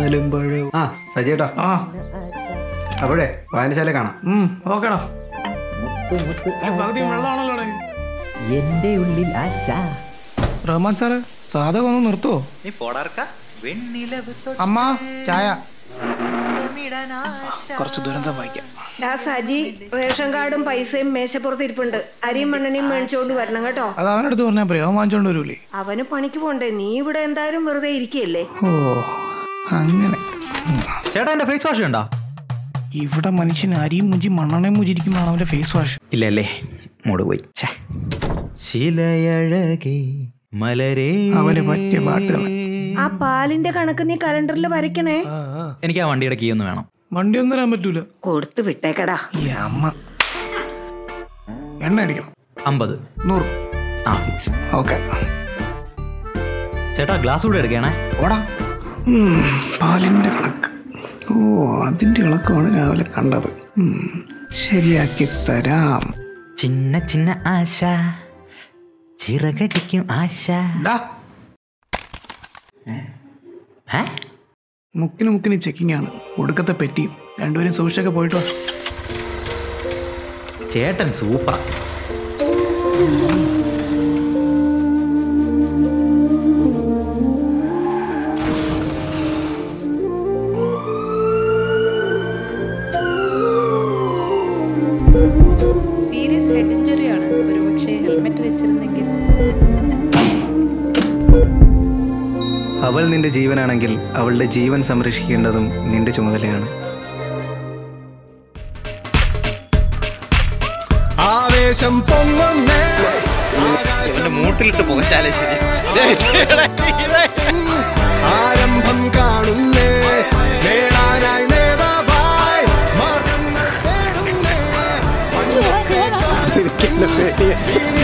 പാലും പഴവും ആ സജിയേട്ടാ ആ അപ്പോഴേ വായനശാല കാണാം ഉം ഓക്കേടാ പകുതി വെള്ളമാണല്ലോ ഇവിടെ. എന്റെ ഉള്ളിൽ ആശ റഹ്മാൻ സാറ് സാധകം ഒന്ന് നിർത്തുവോ നീ പോടാർക്ക വെണ്ണിലവ് അമ്മ ചായ കുറച്ച് ദുരന്തം വായിക്കാം ഡാ സജി റേഷൻ കാർഡും പൈസയും മേശപ്പുറത്ത് ഇരിപ്പുണ്ട് അരിയും മണ്ണെണ്ണയും മേടിച്ചോണ്ട് വരണം കേട്ടോ അത് അവനടുത്ത് പറഞ്ഞാൽ പറയും അവൻ വാങ്ങിച്ചോണ്ട് വരൂലേ അവന് പണിക്ക് പോണ്ടേ നീ ഇവിടെ എന്തായാലും വെറുതെ ഇരിക്കുകയല്ലേ ഓ അങ്ങനെ ഉം. ചേട്ടാ എന്റെ ഫേസ് വാഷ് ഉണ്ടോ ഇവിടെ മനുഷ്യൻ അരിയും മുഞ്ചി മണ്ണെണ്ണയും മുഞ്ചിരിക്കുന്നതാണ് അവന്റെ ഫേസ് വാഷ് ഇല്ല അല്ലേ മൂട് പോയി ശിലയഴകി മലരേ അവന് പറ്റിയ പാട്ടുകൾ ആ പാലിന്റെ കണക്ക് നീ കലണ്ടറിൽ വരയ്ക്കണേ എനിക്ക് ആ വണ്ടിയുടെ കീ ഒന്ന് വേണം വണ്ടി ഒന്നും തരാൻ പറ്റൂല കൊടുത്ത് വിട്ടേക്കടാ ഈ അമ്മ എണ്ണ അടിക്കണം അമ്പത് നൂറ് ആ ഫിക്സ് ഓക്കെ ചേട്ടാ ഗ്ലാസ് കൂടെ എടുക്കണേ ഓടാ ഉം, പാലിന്റെ കണക്ക് ഓ അതിന്റെ ഇളക്കമാണ് രാവിലെ കണ്ടത് ഉം, ശരിയാക്കി തരാം ചിന്ന ചിന്ന ആശ ചിറകടിക്കും ആശ ഡാ ഏ മുക്കിന് മുക്കിന് ചെക്കിംഗ് ആണ് ഒടുക്കത്തെ പെറ്റിയും രണ്ടുപേരും സൂക്ഷിച്ചൊക്കെ പോയിട്ടോ ചേട്ടൻ സൂപ്പർ സീരിയസ് ഹെഡ് ഇഞ്ചുറി ആണ് ഒരുപക്ഷെ ഹെൽമെറ്റ് വെച്ചിരുന്നെങ്കിൽ അവൾ നിന്റെ ജീവനാണെങ്കിൽ അവളുടെ ജീവൻ സംരക്ഷിക്കേണ്ടതും നിന്റെ ചുമതലയാണ് ആവേശം പൊങ്ങുന്നേ മൂട്ടിലിട്ട് പുകച്ചാലേ ശരി ആരംഭം കാണുന്നേ നേടാനായി നേതാവായി മാർഗങ്ങൾ തേടുന്നേ. മണ്ണൊക്കെ കാത്തിരിക്കുന്ന